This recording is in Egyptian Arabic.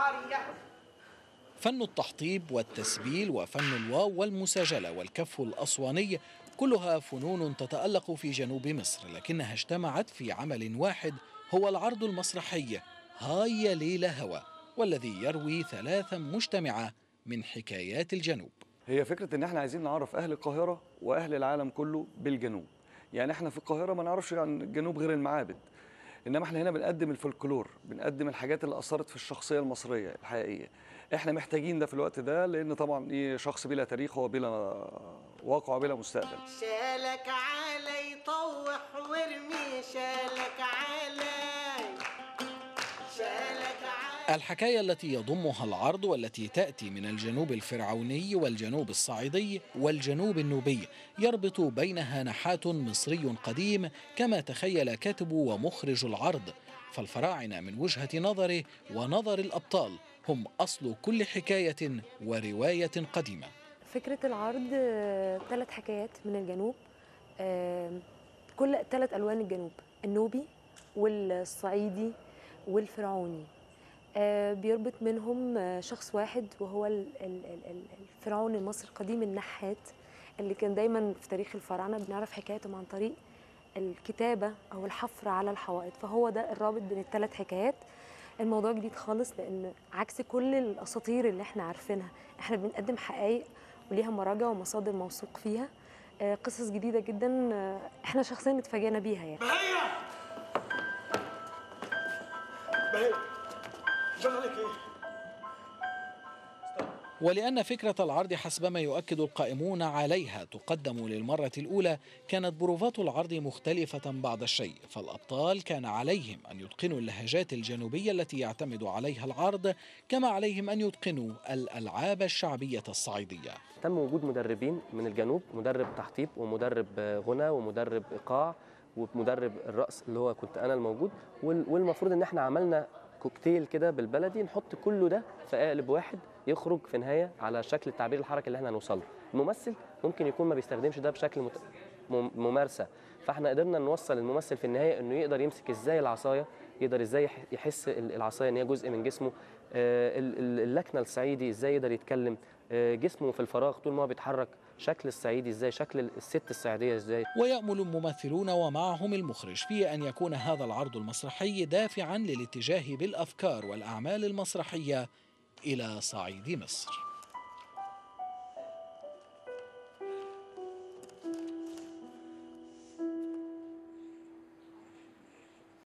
عارية فن التحطيب والتسبيل وفن الواو والمساجلة والكف الأسواني كلها فنون تتألق في جنوب مصر لكنها اجتمعت في عمل واحد هو العرض المسرحي هاي يا ليلة هوى والذي يروي ثلاثا مجتمعة من حكايات الجنوب هي فكرة إن إحنا عايزين نعرف أهل القاهرة وأهل العالم كله بالجنوب يعني إحنا في القاهرة ما نعرفش عن الجنوب غير المعابد إنما إحنا هنا بنقدم الفولكلور بنقدم الحاجات اللي أثرت في الشخصية المصرية الحقيقية إحنا محتاجين ده في الوقت ده لأن طبعا إيه شخص بلا تاريخ هو بلا واقع بلا مستقبل شالك علي طوح وارمي شالك علي شالك علي الحكاية التي يضمها العرض والتي تأتي من الجنوب الفرعوني والجنوب الصعيدي والجنوب النوبي يربط بينها نحات مصري قديم كما تخيل كاتب ومخرج العرض فالفراعنة من وجهة نظره ونظر الأبطال هم أصل كل حكاية ورواية قديمة فكرة العرض ثلاث حكايات من الجنوب آه، كل ثلاث ألوان الجنوب النوبي والصعيدي والفرعوني آه، بيربط منهم آه، شخص واحد وهو ال- ال- ال- ال- الفرعون المصري القديم النحات اللي كان دايما في تاريخ الفراعنة بنعرف حكايتهم عن طريق الكتابة أو الحفر على الحوائط فهو ده الرابط بين الثلاث حكايات الموضوع جديد خالص لأن عكس كل الأساطير اللي احنا عارفينها احنا بنقدم حقائق وليها مراجع ومصادر موثوق فيها آه، قصص جديدة جدا آه، احنا شخصيا اتفاجئنا بيها يعني بهية بهية جرالك ايه؟ ولأن فكرة العرض حسب ما يؤكد القائمون عليها تقدم للمرة الأولى كانت بروفات العرض مختلفة بعض الشيء فالأبطال كان عليهم أن يتقنوا اللهجات الجنوبية التي يعتمد عليها العرض كما عليهم أن يتقنوا الألعاب الشعبية الصعيدية تم وجود مدربين من الجنوب مدرب تحطيب ومدرب آه، غنى ومدرب ايقاع ومدرب الرقص اللي هو كنت انا الموجود وال- والمفروض ان احنا عملنا كوكتيل كده بالبلدي نحط كله ده في قالب واحد يخرج في نهايه على شكل التعبير الحركي اللي احنا هنوصل له الممثل ممكن يكون ما بيستخدمش ده بشكل مت... مم- ممارسه فاحنا قدرنا نوصل الممثل في النهايه انه يقدر يمسك ازاي العصايه يقدر ازاي يح- يحس ال- العصايه ان هي جزء من جسمه آه، ال- ال- اللكنه الصعيدي ازاي يقدر يتكلم آه، جسمه في الفراغ طول ما هو بيتحرك شكل الصعيدي ازاي شكل الست الصعيديه ازاي ويأمل الممثلون ومعهم المخرج في أن يكون هذا العرض المسرحي دافعا للاتجاه بالأفكار والأعمال المسرحية إلى صعيد مصر